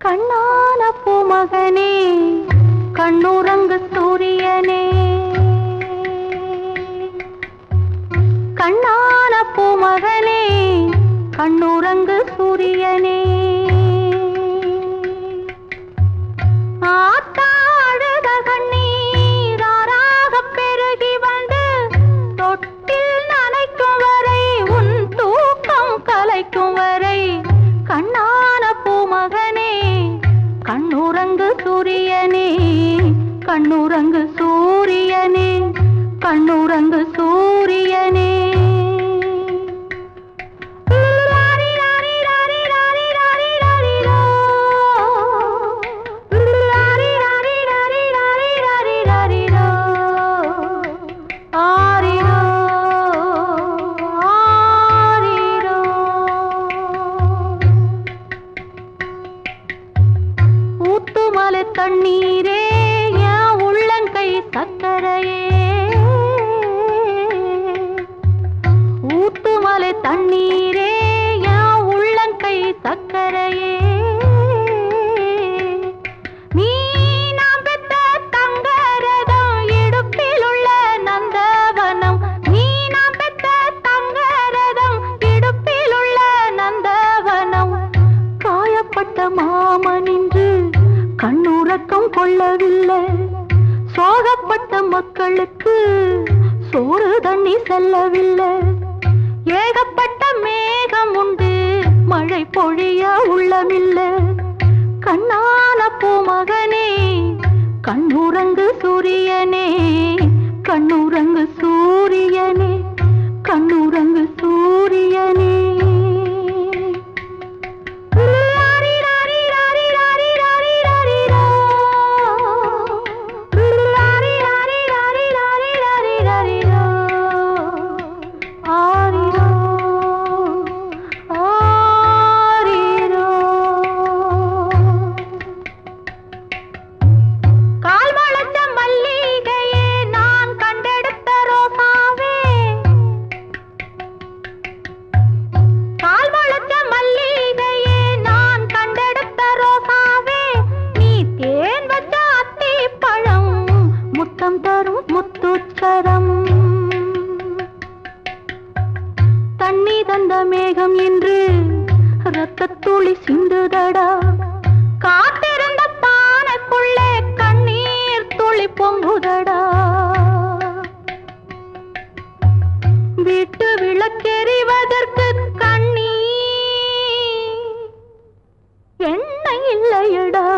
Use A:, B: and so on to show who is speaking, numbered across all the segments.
A: கண்ணான பூமகனே கண்ணுறங்கு சூரியனே கண்ணான பூமகனே கண்ணுறங்கு சூரியனே ஆத்தாழுத கண்ணீராராகப் பெருகி வந்து தொட்டில் நனைக்கும் வரை உன் தூக்கம் கலைக்கும் வரை கண்ணான பூமகனே கண்ணுறங்கு சூரியனே கண்ணுறங்கு சூரியனே கண்ணுறங்கு சூரியனே ஊத்துமலை தண்ணீரே என் உள்ளங்கை சக்கரையே ஊத்துமலை தண்ணீரே என் உள்ளங்கை சக்கரையே நீ நாம் பெத்த தங்கரதம் இடுப்பில் உள்ள நந்தவனம் நீ நாம் பெத்த தங்கரதம் இடுப்பில் உள்ள நந்தவனம் காயப்பட்ட மாமனின்று கண்ணுறக்கம் கொள்ளவில்லை சோகப்பட்ட மக்களுக்கு சோறு தண்ணி செல்லவில்லை ஏகப்பட்ட மேகம் உண்டு மழை பொழிய உள்ளமில்லை கண்ணான பூமகனே கண்ணுறங்கு சூரியனே கண்ணுறங்கு சூரியனே கண்ணுறங்கு சூரியனே கால் முளைச்ச மல்லிகையே நான் கண்டெடுத்த ரோசாவே கால் முளைச்ச மல்லிகையே நான் கண்டெடுத்த ரோசாவே நீ தேன் வச்ச அத்தி பழம் முத்தம் தரும் முத்துச்சரம் தண்ணி தந்த மேகம் என்று ரத்தத்துளி சிந்துதடா காத்திருந்த பானைக்குள்ளே கண்ணீர் துளி பொங்குதடா வீட்டு விளக்கெறிவதற்கு கண்ணீர் எண்ணெய் இல்லையடா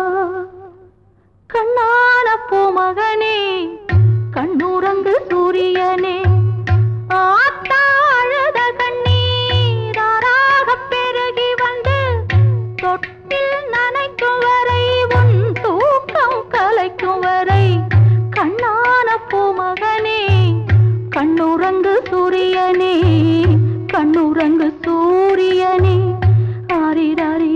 A: கண்ணான பூமகனே கண்ணுறங்கு சூரியனே ஆத்தா அழுத கண்ணீராராகப் பெருகி வந்து தொட்டில் நனைக்கும் வரை உன் தூக்கம் கலைக்கும் வரை கண்ணான பூமகனே கண்ணுறங்கு சூரியனே கண்ணுறங்கு சூரியனே ஆரிராரி